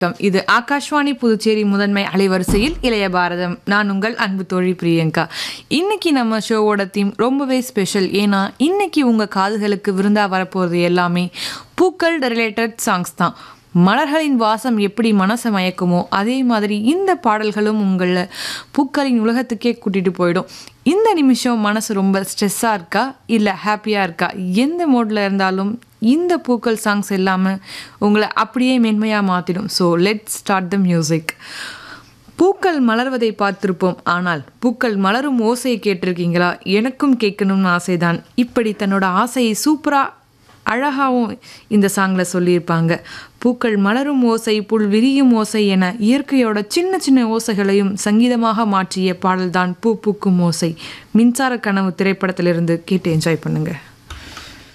வணக்கம் இது ஆகாஷ்வாணி புதுச்சேரி முதன்மை அலைவரிசையில் இளைய பாரதம் நான் உங்கள் அன்பு தோழி பிரியங்கா இன்னைக்கு நம்ம ஷோவோட தீம் ரொம்பவே ஸ்பெஷல் ஏன்னா இன்னைக்கு உங்கள் காதுகளுக்கு விருந்தா வரப்போகிறது எல்லாமே பூக்கள் ரிலேட்டட் சாங்ஸ் தான் மலர்களின் வாசம் எப்படி மனசை மயக்குமோ அதே மாதிரி இந்த பாடல்களும் உங்களை பூக்களின் உலகத்துக்கே கூட்டிகிட்டு போயிடும் இந்த நிமிஷம் மனசு ரொம்ப ஸ்ட்ரெஸ்ஸாக இருக்கா இல்லை ஹாப்பியாக இருக்கா எந்த மோடில் இருந்தாலும் இந்த பூக்கள் சாங்ஸ் எல்லாமே உங்களை அப்படியே மென்மையாக மாற்றிடும் so let start the music பூக்கள் மலர்வதை பார்த்திருப்போம் ஆனால் பூக்கள் மலரும் ஓசையை கேட்டிருக்கீங்களா எனக்கும் கேட்கணும்னு ஆசைதான் இப்படி தன்னோட ஆசையை சூப்பராக அழகாகவும் இந்த சாங்கில் சொல்லியிருப்பாங்க பூக்கள் மலரும் ஓசை புல் விரியும் ஓசை என இயற்கையோட சின்ன சின்ன ஓசைகளையும் சங்கீதமாக மாற்றிய பாடல்தான் பூ பூக்கும் ஓசை மின்சார கனவு திரைப்படத்திலிருந்து கேட்டு என்ஜாய் பண்ணுங்கள்